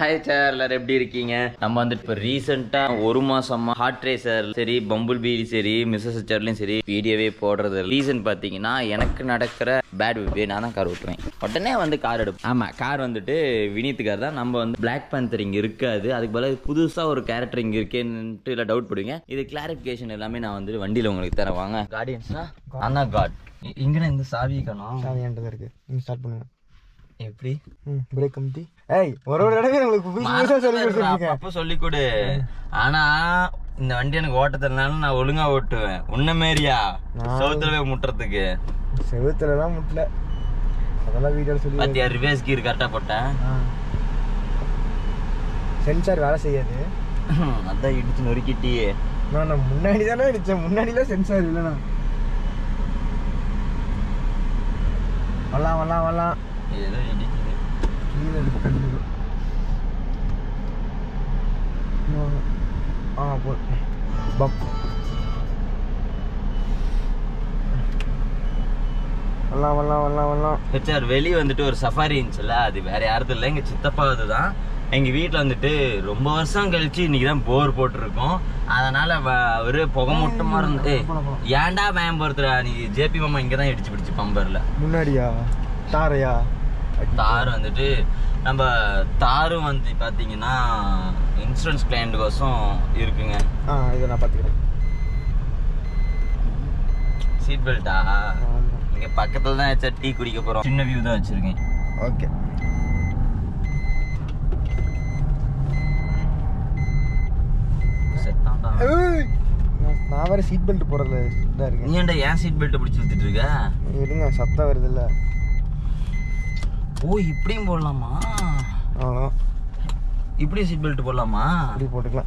Hi sir எல்லாரும் எப்படி இருக்கீங்க நம்ம வந்துட்டு இப்போ ரீசெண்டாக ஒரு மாசமா ஹார்ட் ரேசர் சரி பம்புல் பீ சரி மிஸ்ஸஸ் சார்லையும் சரி வீடியோவே போடுறது ரீசன் பார்த்தீங்கன்னா எனக்கு நடக்கிற பேட் விபே நான் தான் கார் ஓட்டுவேன் உடனே வந்து கார் எடுப்பேன் ஆமாம் கார் வந்துட்டு வினீத் கார் தான் நம்ம வந்து பிளாக் பேந்தர் இங்கே இருக்காது அதுக்கு பதிலாக புதுசாக ஒரு கேரக்டர் இங்கே இருக்கேன்ட்டு இல்லை டவுட் படுவீங்க இது கிளாரிஃபிகேஷன் எல்லாமே நான் வந்து வண்டியில் உங்களுக்கு தரேன் வாங்க கார்டியன்ஸ்னா அண்ணா காட் இங்கே இந்த சாவி காணும் சாவியான்ட்டு இருக்கு நீங்க ஸ்டார்ட் பண்ணுங்க எப்படி ம் பிரேக் கமிட்டி ஏய் ஒரு ஒரு தடவை உங்களுக்கு புதுசு புதுசா சொல்லி கொடுத்துருக்கீங்க அப்ப சொல்லி கொடு ஆனா இந்த வண்டி எனக்கு ஓட்ட தெரியலனாலும் நான் ஒழுங்கா ஓட்டுவேன் உன்ன மாரியா சவுத்துல போய் முட்டுறதுக்கு செவுத்துலலாம் முட்டல அதெல்லாம் வீடியோ சொல்லி பாத்தியா ரிவேஸ் கீர் கரெக்டா போட்டேன் சென்சார் வேலை செய்யாது அதான் இடிச்சு நொறுக்கிட்டியே நான் நான் முன்னாடி தானே அடிச்சேன் முன்னாடிலாம் சென்சார் இல்லைண்ணா வரலாம் வரலாம் வரலாம் ஏதோ இடிக்குது கீழே இருக்கு கல்லு. இன்னும் ஆ போ பப் வரலாம் வரலாம் வரலாம் வரலாம் ஹெச்ஆர் வெளியே வந்துட்டு ஒரு சஃபாரி இருந்துச்சுல்ல அது வேற யாரதும் இல்லை எங்க சித்தப்பா தான் எங்க வீட்ல வந்துட்டு ரொம்ப வருஷம் கழிச்சு இன்னைக்கு தான் போர் போட்டிருக்கோம் அதனால வ- ஒரு புகை மூட்டமா இருந்து ஏய், ஏன்டா பயம் பொறுத்துறா நீ ஜேபி மாமா இங்க தான் இடிச்சு பிடிச்சு பம்பர்ல முன்னாடியா தாரையா தார் வந்துட்டு நம்ம தாரும் வந்து பாத்தீங்கன்னா இன்சூரன்ஸ் கிளையண்ட்டுக்கோசம் இருக்குங்க ஆ இதை நான் பார்த்துக்கிறேன் சீட் பெல்ட்டா ஆமாம் இங்க பக்கத்துல தான் ஹெச்ஆர் டீ குடிக்க போறோம் சின்ன வியூ தான் வச்சிருக்கேன் ஓகே செத்தான்டா ஏய்! நான் நான் வேற சீட் பெல்ட் போடுறதுல இதாக நீ இருக்கேன் ஏன்டா ஏன் சீட் பெல்ட் பிடிச்சி வித்துட்டு இருக்க இருங்க சத்தம் வருது இல்லை ஓ இப்படியும் போடலாமா அவ்வளோ இப்படி சீட் பெல்ட் போடலாமா இப்படி போட்டுக்கலாம்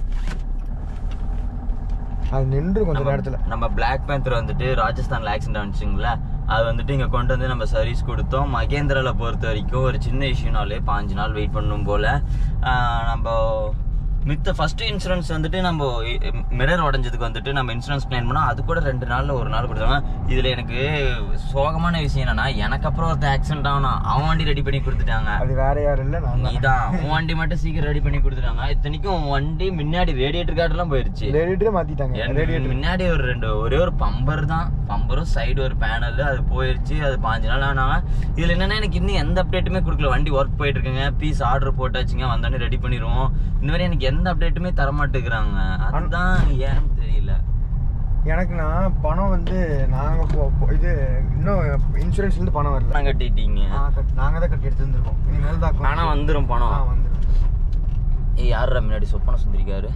அது நின்று கொஞ்சம் நேரத்தில் நம்ம பிளாக் பேந்தர் வந்துட்டு ராஜஸ்தான்ல ஆக்சிடென்ட் ஆனிச்சுங்களா அது வந்துட்டு இங்க கொண்டு வந்து நம்ம சர்வீஸ் கொடுத்தோம் மகேந்திரால பொறுத்த வரைக்கும் ஒரு சின்ன இஷ்யூனாலே பாஞ்சு நாள் வெயிட் பண்ணும் போல ஆஹ் நம்ம மித்த ஃபர்ஸ்ட் இன்சூரன்ஸ் வந்துட்டு நம்ம மிரர் உடஞ்சதுக்கு வந்துட்டு நம்ம இன்சூரன்ஸ் கிளைம் பண்ணோம் அது கூட ரெண்டு நாள்ல ஒரு நாள் கொடுத்தாங்க இதுல எனக்கு சோகமான விஷயம் என்னன்னா எனக்கு அப்புறம் ஒருத்தர் ஆக்சிடென்ட் ஆனா அவன் வண்டி ரெடி பண்ணி கொடுத்துட்டாங்க அது வேற யாரும் இல்லை நான் தான் நீதான் உன் வண்டி மட்டும் சீக்கிரம் ரெடி பண்ணி கொடுத்துட்டாங்க இத்தனைக்கும் உன் வண்டி முன்னாடி ரேடியேட்டர் கார்டெல்லாம் போயிருச்சு ரேடியேட்டரே மாற்றிட்டாங்க எனக்கு முன்னாடி ஒரு ரெண்டு ஒரே ஒரு பம்பர் தான் பம்பரும் சைடு ஒரு பேனல் அது போயிருச்சு அது பாஞ்சு நாள் ஆனாங்க இதுல என்னன்னா எனக்கு இன்னும் எந்த அப்டேட்டுமே கொடுக்கல வண்டி ஒர்க் போயிட்டு இருக்குங்க பீஸ் ஆர்டர் போட்டாச்சுங்க வந்தோடனே ரெடி பண்ணிடுவோம் இந்த மாதிரி எனக்கு எந்த அப்டேட்டுமே தர மாட்டேங்கிறாங்க அதுதான் ஏன்னு தெரியல எனக்கு நான் பணம் வந்து நாங்கள் போ போ- இது இன்னும் இன்சூரன்ஸ்லேருந்து பணம் வரல பணம் கட்டிட்டீங்க நாங்கள் தான் கட்டி எடுத்துருந்துருக்கோம் இனிமேல் தான் பணம் வந்துரும் ஆ பணம் வந்து ஏய் யாரா முன்னாடி சொப்பன சுந்தரிக்காரு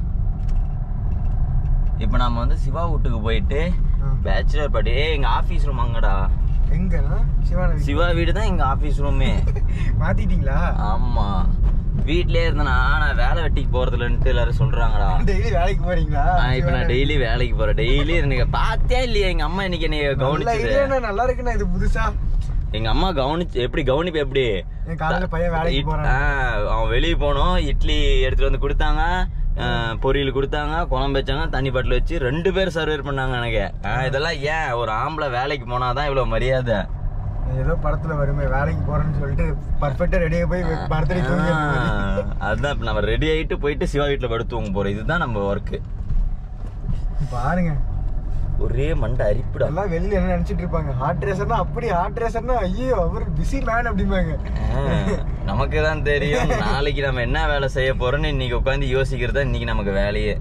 இப்போ நம்ம வந்து சிவா வீட்டுக்கு போயிட்டு பேச்சுலர் பார்ட்டி ஏய் எங்க ஆபீஸ் ரூம் அங்கடா எங்கன்னா சிவானந்தி சிவா வீடு தான் எங்க ஆபீஸ் ரூமே மாத்திட்டீங்களா ஆமா வீட்லயே இருந்தனா நான் வேலை வெட்டிக்கு போறதுலன்ட்டு எல்லாரும் சொல்றாங்கடா டெய்லி வேலைக்கு போறீங்களா ஆஹ் இப்ப நான் டெய்லி வேலைக்கு போறேன் டெய்லி எனக்கு பாத்தியா இல்லையா எங்க அம்மா இன்னைக்கு என்னைய நல்ல கவனிச்சது idea-ண்ணா, நல்லா இருக்குண்ணா இது புதுசா எங்க அம்மா கவனிச்சு எப்படி கவனிப்பு எப்படி என் காலையில பையன் வேலைக்கு இட்- போறான் ஆஹ் அவன் வெளியே போனோம் இட்லி எடுத்துட்டு வந்து கொடுத்தாங்க ஆஹ் பொரியல் கொடுத்தாங்க குழம்பு வச்சாங்க தண்ணி பாட்டில் வச்சு ரெண்டு பேர் சர்வர் பண்ணாங்க எனக்கு ஆஹ் இதெல்லாம் ஏன் ஒரு ஆம்பளை வேலைக்கு போனாதான் இவ்வளவு மரியாதை ஏதோ படத்துல வருமே வேலைக்கு போறேன்னு சொல்லிட்டு பர்ஃபெக்டா ரெடியா போய் பர்த்டே தூங்கி ஆஹ் அதான் இப்ப நம்ம ரெடி ஆயிட்டு போயிட்டு சிவா வீட்டுல படுத்துவங்க போறோம் இதுதான் நம்ம ஒர்க் பாருங்க ஒரே மண்டை அரிப்புடா எல்லாம் வெளியில என்ன நினைச்சிட்டு இருப்பாங்க ஹார்ட் ரேசர்னா அப்படி ஹார்ட் ரேசர்னா ஐயோ அவர் பிஸி மேன் அப்படிம்பாங்க ஆஹ் நமக்கு தான் தெரியும் நாளைக்கு நம்ம என்ன வேலை செய்ய போறோம்னு இன்னைக்கு உட்காந்து யோசிக்கிறது தான் இன்னைக்கு நமக்கு வேலையே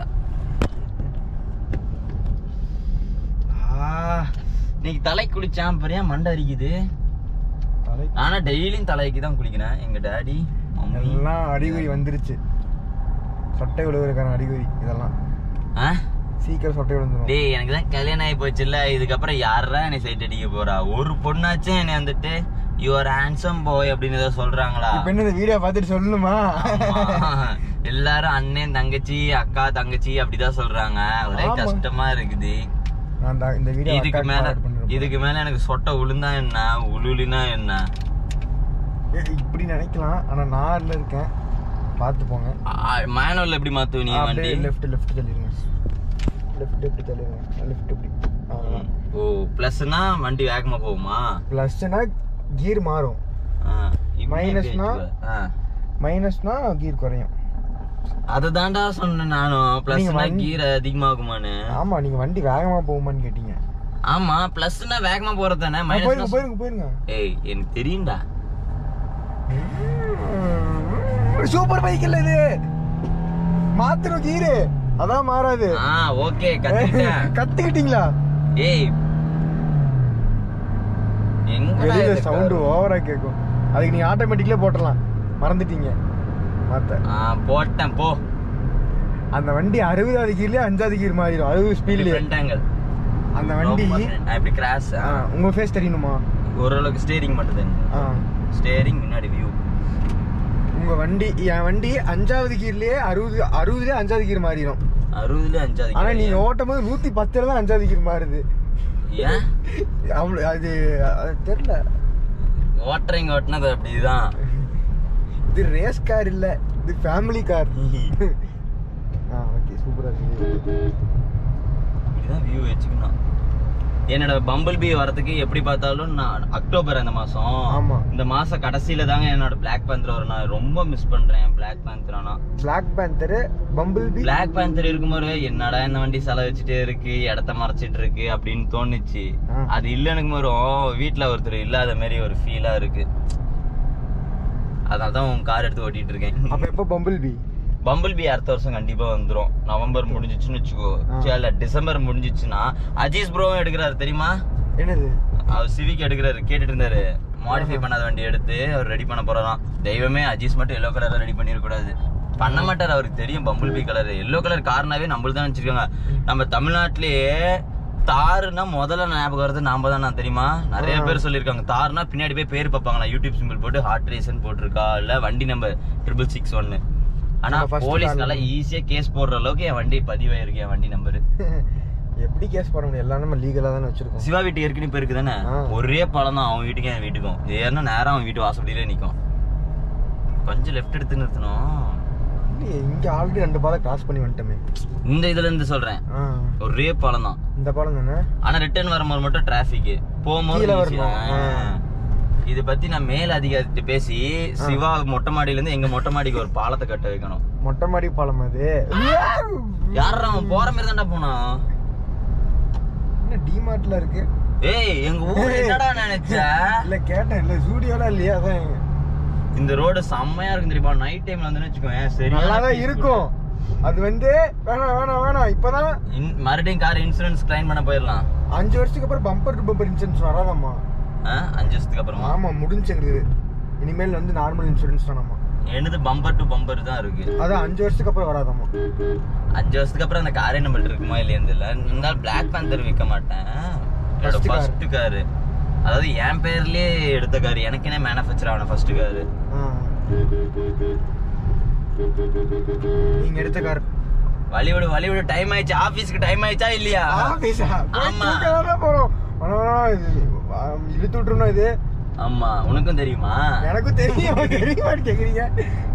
ஆஹ், இன்னைக்கு தலை குளிச்சான் பெரிய மண்டை அரிக்குது தலை- ஆனா டெய்லியும் தலைக்கு தான் குளிக்கிறேன் எங்க டாடி மம்மி எல்லாம் அறிகுறி வந்துருச்சு சொட்டை விழுவதற்கான அறிகுறி இதெல்லாம் ஆ? சீக்கிரம் சொட்டை விழுந்துரும் டேய் எனக்கு தான் கல்யாணம் ஆகி போச்சுல்ல இதுக்கப்புறம் யாரா என்னை சைட் அடிக்க போறா ஒரு பொண்ணாச்சும் என்னை வந்துட்டு யுவர் ஹேண்ட்ஸம் போய் அப்படின்னு ஏதோ சொல்றாங்களா இப்ப என்ன இந்த வீடியோ பார்த்துட்டு சொல்லணுமா ஆமா. எல்லாரும் அண்ணன் தங்கச்சி அக்கா தங்கச்சி அப்படிதான் சொல்றாங்க ஒரே ஆமா. கஷ்டமா இருக்குது நான் இந்த- இந்த வீடியோ இதுக்கு அக்காக்கு மேல forward பண்ணிருப்பேன். இதுக்கு மேல எனக்கு சொட்டை உளுந்தா என்ன உளுலினா என்ன ஏய், இப்படி நினைக்கலாம் ஆனா நான் இல்ல இருக்கேன் பார்த்து போங்க மேனுவல் எப்படி மாத்துவ நீ வண்டி அப்படியே லெஃப்ட் லெஃப்ட் தள்ளிடுங்க லெஃப்ட் எப்படி தள்ளிடுங்க லெஃப்ட் இப்படி ம். ஓ பிளஸ்னா வண்டி வேகமா போகுமா ப்ளஸ்னா கியர் மாறும் ஆ, இப்படி Minusனா? எப்படி வச்சுக்குவ? ஆ. மைனஸ்னா கீர் குறையும் அதை தாண்டா சொன்னேன் நானும் பிளஸ்னா நீங்க வண்டி- கீரை அதிகமாகுமான்னு ஆமா நீங்க வண்டி வேகமா போகுமான்னு கேட்டீங்க ஆமா பிளஸ்னா வேகமா போறது தானே ஆ, போயிருங்க மைனஸ் போயிருங்க போயிருங்க ஏய் எனக்கு தெரியும்டா சூப்பர் பைக் இல்ல இது மாத்திரம் கீரு அதான் மாறாது ஆ ஓகே கத்துக்கிட்டேன் கத்துக்கிட்டீங்களா ஏய் எங்கடா வெளியில இது சவுண்ட் car? ஓவரா கேட்கும் அதுக்கு நீங்க ஆட்டோமேட்டிக்லயே போட்டுடலாம் மறந்துட்டீங்க மாத்த ஆ போட்டேன் போ அந்த வண்டி அறுபதாவது கீர்லயே அஞ்சாவது கீர் மாறிடும் அறுபது ஸ்பீட்லயே ஃப்ரண்ட் ஆங்கிள் அந்த வண்டி இப்படி கிராஸ் ஆ, உங்க ஃபேஸ் தெரியணுமா ஓரளவுக்கு ஸ்டேரிங் மட்டும் தெரியும் ஆ, ஸ்டேரிங் முன்னாடி வியூ உங்க வண்டி என் வண்டி அஞ்சாவது கீர்லயே அறுபது அறுபதுலயே அஞ்சாவது கீர் மாறிடும் அறுபதுல அஞ்சாவது ஆனா gear. நீங்க ஓட்டும் போது நூத்தி பத்துல தான் அஞ்சாவது கீர் மாறுது ஏன் அவ்வளவு அது அது தெரியல ஓட்டுறீங்க ஓட்டுனது அப்படிதான் இது ரேஸ் கார் இல்ல இது ஃபேமிலி கார் ஆ ஓகே சூப்பரா இருக்கு இப்படிதான் வியூ வச்சுக்கணும் என்னோட பம்பிள் பி வரதுக்கு எப்படி பார்த்தாலும் நான் அக்டோபர் அந்த மாசம் ஆமா. இந்த மாசம் கடைசியில தாங்க என்னோட பிளாக் பேந்தர் வரும் நான் ரொம்ப மிஸ் பண்றேன் பிளாக் பேந்தர் ஆனா black panther bumblebee black panther இருக்கும்போது என்னடா இந்த வண்டி செலவு வச்சுட்டே இருக்கு இடத்த மறைச்சிட்டு இருக்கு அப்படின்னு தோணுச்சு ஆ. அது இல்லைன்னு வரும் வீட்ல ஒருத்தர் இல்லாத மாதிரி ஒரு ஃபீலா இருக்கு அதனால தான் உன் கார் எடுத்து ஓட்டிட்டு இருக்கேன் அப்ப எப்போ பம்பிள் பி பம்பிள் பி அடுத்த வருஷம் கண்டிப்பா வந்துரும் நவம்பர் முடிஞ்சிச்சுன்னு வச்சுக்கோ ஆ. சரி, இல்ல டிசம்பர் முடிஞ்சிச்சுன்னா அஜீஸ் ப்ரோவும் எடுக்கிறாரு தெரியுமா என்னது அவர் சிவிக் எடுக்கிறாரு கேட்டுட்டு இருந்தாரு மாடிஃபை பண்ணாத வண்டி எடுத்து அவர் ரெடி பண்ண போறாராம் தெய்வமே அஜீஸ் மட்டும் எல்லோ கலர்ல ரெடி பண்ணிட கூடாது பண்ண மாட்டார் அவருக்கு தெரியும் bumblebee colour yellow colour கார்னாவே நம்மளுக்கு தான் வச்சிருக்காங்க நம்ம தமிழ்நாட்டிலேயே தாருன்னா முதல்ல ஞாபகம் வருது நாம தான் நான் தெரியுமா நிறைய ஆ. பேர் சொல்லியிருக்காங்க தாருனா பின்னாடி போய் பேர் பார்ப்பாங்களா யூடியூப் சிம்பிள் போட்டு ஹார்ட் ரேசன் போட்டிருக்கா இல்ல வண்டி நம்பர் ட்ரிபிள் சிக்ஸ் ஒன்னு ஆனா நம்ம first போலீஸ் car நல்லா ஈஸியா கேஸ் போடுற அளவுக்கு என் வண்டி பதிவாயிருக்கு என் வண்டி நம்பர் எப்படி கேஸ் போட முடியும் எல்லாம் நம்ம லீகலா தானே வச்சிருக்கோம் சிவா வீட்டு ஏற்கனவே இப்போ இருக்கு தானே ஆ. ஒரே பழம் தான் அவன் வீட்டுக்கும் என் வீட்டுக்கும் ஏன்னா நேரம் அவன் வீட்டு வாசப்படியிலே நிற்கும் கொஞ்சம் லெஃப்ட் எடுத்து நிறுத்தணும் இல்லையே இங்க ஆல்ரெடி ரெண்டு பாலம் கிராஸ் பண்ணி வந்துட்டோமே இந்த இதுல இருந்து சொல்றேன் ஆ, ஒரே பழம் தான் இந்த பாலம் தானே ஆனா ரிட்டர்ன் வரும்போது மட்டும் டிராபிக் போகும்போது கீழே easy. வரணும். ஆ. ஆ. இத பத்தி நான் மேல் அதிகாரிட்ட பேசி சிவா மொட்டை மாடியில இருந்து எங்க மொட்டை மாடிக்கு ஒரு பாலத்தை கட்ட வைக்கணும் மொட்டை மாடி பாலம் அது யாரா அவன் போற மாதிரி தான்டா போனான் என்ன டிமார்ட்ல இருக்கு ஏய் எங்க ஊர் என்னடா நினைச்ச இல்ல கேட்டேன் இல்ல ஸ்டூடியோலாம் இல்லையா அதான் இந்த ரோடு செம்மையா இருக்கும் தெரியுமா நைட் டைம்ல வந்து வச்சுக்கோங்க சரி நல்லாதான் இருக்கும் அது வந்து வேணாம் வேணாம் வேணாம் இப்பதான் மறுபடியும் கார் இன்சூரன்ஸ் கிளைம் பண்ண போயிடலாம் அஞ்சு வருஷத்துக்கு அப்புறம் பம்பர் டு பம்பர் இன்சூரன்ஸ் வராதாம்மா ஆ, அஞ்சு வருஷத்துக்கு அப்புறமா ஆமா முடிஞ்சுங்கிறது இனிமேல் வந்து நார்மல் இன்சூரன்ஸ் தானாமா என்னது பம்பர் டு பம்பர் தான் இருக்கு அதான் அஞ்சு வருஷத்துக்கு அப்புறம் வராதாம்மா அஞ்சு வருஷத்துக்கு அப்புறம் அந்த காரே நம்மள்ட்ட இருக்குமா இல்லையா தெரியல இருந்தாலும் பிளாக் பேந்தர் விற்க மாட்டேன் என்னோட First car. ஃபர்ஸ்ட் காரு அதாவது என் பேர்லயே எடுத்த காரு எனக்குனே மேனுஃபேக்சர் ஆன ஃபர்ஸ்ட் காரு ஆ. நீங்க எடுத்த கார் வழிவிடு வழிவிடு டைம் ஆயிடுச்சு ஆபீஸ்க்கு டைம் ஆயிடுச்சா இல்லையா ஆபீஸா ஆமா. போறோம் வேணாம், வேணாம், இது, ஆ, இழுத்து விட்டுருணும் இது ஆமா உனக்கும் தெரியுமா எனக்கும் தெரியும் தெரியுமான்னு கேக்குறீங்க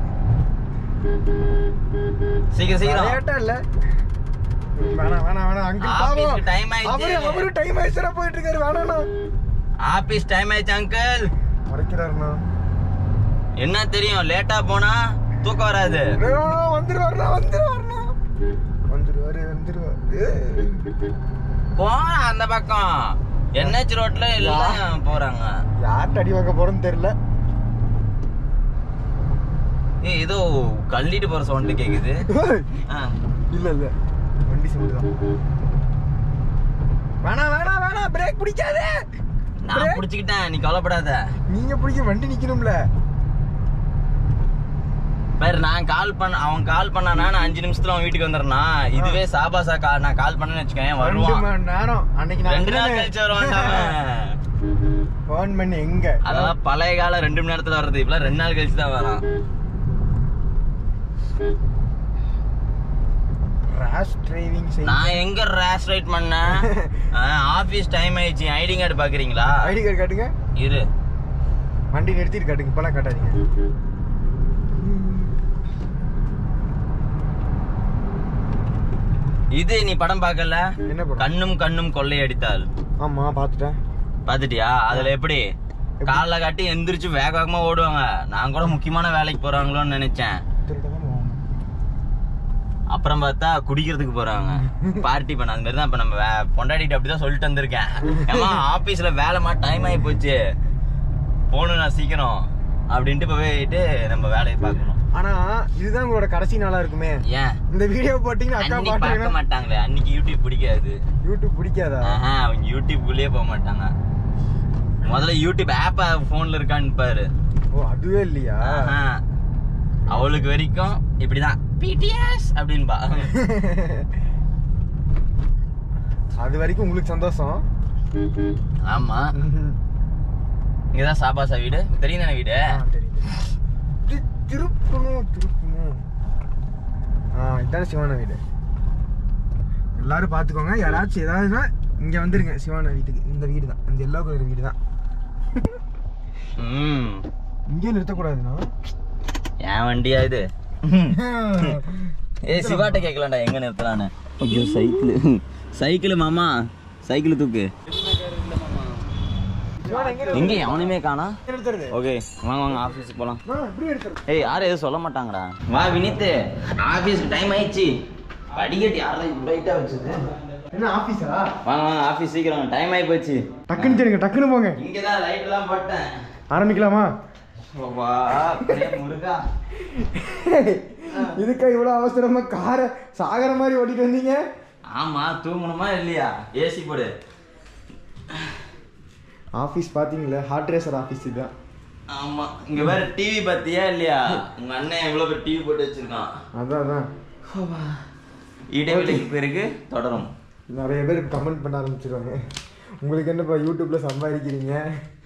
சீக்கிரம் சீக்கிரம் விளையாட்டா இல்ல வேணாம் வேணாம் வேணாம் அங்கிள் பாவம் ஆபீஸ்க்கு time ஆயிடுச்சு. அவரு அவரு டைம் ஆயிடுச்சுடா போயிட்டு இருக்காரு வேணாண்ணா ஆபீஸ் டைம் ஆயிடுச்சு அங்கிள் மறைக்கிறாருண்ணா என்ன தெரியும் லேட்டா போனா தூக்கம் வராது வேணாம், வந்துருவாருண்ணா வந்துருவாருண்ணா வந்துருவாரு வந்துருவாரு போனா அந்த பக்கம் என்ஹெச் ரோட்ல எல்லாம் போறாங்க யார்கிட்ட அடி வாங்க போறோம்னு தெரியல ஏய் ஏதோ கள்ளிட்டு போற சவுண்ட் கேக்குது ஆ. இல்ல இல்ல வண்டி சவுண்ட் தான் வேணாம் வேணாம் வேணாம் பிரேக் பிடிக்காதே நான் புடிச்சுக்கிட்டேன் நீ கவலைப்படாத நீங்க பிடிக்க வண்டி நிக்கணும்ல வேற நான் கால் பண்ண அவன் கால் பண்ணானா நான் அஞ்சு நிமிஷத்துல அவன் வீட்டுக்கு வந்துடுறா இதுவே சாபாசா கால் நான் கால் பண்ணேன்னு வச்சுக்கேன் ரெண்டு வருவான் மணி நேரம் அன்னைக்கு ரெண்டு நாள் நான் கழிச்சு வருவான் ஃபோன் பண்ணி எங்க அதெல்லாம் பழைய காலம் ரெண்டு மணி நேரத்துல வர்றது இப்பெல்லாம் ரெண்டு நாள் கழிச்சு தான் வரான் ரேஷ் டிரைவிங் செய்ய நான் எங்க ரேஷ் ரைட் பண்ணேன் ஆபீஸ் டைம் ஆயிடுச்சு ஐடி கார்டு பாக்குறீங்களா ஐடி கார்டு காட்டுங்க இரு வண்டி நிறுத்திட்டு காட்டுங்க இப்பெல்லாம் காட்டாதீங்க இது நீ படம் பார்க்கல என்ன படம் கண்ணும் கண்ணும் கொள்ளையடித்தால் ஆமா பாத்துட்டேன் பாத்துட்டியா அதுல எப்படி காலைல காட்டி எந்திரிச்சு வேக வேகமா ஓடுவாங்க நான் கூட முக்கியமான வேலைக்கு போறாங்களோன்னு நினைச்சேன் திருட்டு தான் போவாங்க. அப்புறம் பார்த்தா குடிக்கிறதுக்கு போறாங்க பார்ட்டி பண்ண அந்த மாதிரி தான் இப்ப நம்ம வே- பொண்டாட்டிட்டு அப்படிதான் சொல்லிட்டு வந்திருக்கேன் ஏமா ஆபீஸ்ல வேலைமா டைம் ஆகி போச்சு போகணும் நான் சீக்கிரம் அப்படின்ட்டு இப்ப போயிட்டு நம்ம வேலையை பார்க்கணும் ஆனா இதுதான் உங்களோட கடைசி நாளா இருக்குமே ஏன் இந்த வீடியோ போட்டீங்கன்னா அக்கா அன்னைக்கு பார்க்க பாட்டு மாட்டாங்களே அன்னைக்கு யூடியூப் பிடிக்காது யூடியூப் பிடிக்காதா ஆஹா, அவங்க யூடியூப்குள்ளேயே போக மாட்டாங்க முதல்ல யூடியூப் ஆப் போன்ல இருக்கான்னு பாரு ஓ அதுவே இல்லையா ஆஹா. அவளுக்கு வரைக்கும் இப்படிதான் பிடிஎஸ் அப்படின்பா அது வரைக்கும் உங்களுக்கு சந்தோஷம் ஆமா இங்கதான் சாபாசா வீடு தெரியும் தானே வீடு ஆ, தெரியும், தெரியும். தி- திருப்பணும் திருப்பணும் ஆ இதான சிவானா வீடு எல்லாரும் பார்த்துக்கோங்க யாராச்சும் ஏதாவதுன்னா இங்க வந்துருங்க சிவானா வீட்டுக்கு இந்த வீடு தான் இந்த எல்லோ கலர் வீடு தான் ம் இங்கே நிறுத்தக்கூடாதுண்ணா என் வண்டியா இது ஏய் சிவாட்ட கேட்கலாம்டா எங்க நிறுத்தலான்னு ஐயோ சைக்கிள் சைக்கிள் மாமா சைக்கிள் தூக்கு சிவானா எங்க எங்க எவனுமே காணா நிறுத்துறது ஓகே வாங்க வாங்க ஆஃபீஸுக்கு போலாம் ஆ, இப்படி எடுத்துறது ஏய் யாரும் எதுவும் சொல்ல மாட்டாங்கடா வா வினித் ஆஃபீஸ்க்கு டைம் ஆயிடுச்சு படிக்கட்டு யாரெல்லாம் இவ்வளோ ஹைட்டா வச்சது என்ன ஆபீஸா வாங்க வாங்க ஆஃபீஸ் சீக்கிரம் டைம் ஆகி போச்சு டக்குன்னு சரிங்க டக்குன்னு போங்க இங்கே தான் லைட் எல்லாம் போட்டேன் ஆரம்பிக்கலாமா வா முருகா இதுக்கா இவ்வளோ அவசரமா காரை சாகர மாதிரி ஓட்டிட்டு வந்தீங்க ஆமா தூங்கணுமா இல்லையா ஏசி போடு ஆஃபீஸ் பார்த்தீங்களா ஹார்ட் ரேசர் ஆஃபீஸ் இதுதான் ஆமா இங்க வேற டிவி பாத்தியா இல்லையா உங்க அண்ணன் எவ்வளவு பேர் டிவி போட்டு வச்சிருக்கான் அதான் அதான் இடைவெளிக்கு பிறகு தொடரும் நிறைய பேர் கமெண்ட் பண்ண ஆரம்பிச்சிருவாங்க உங்களுக்கு என்னப்பா யூடியூப்ல சம்பாதிக்கிறீங்க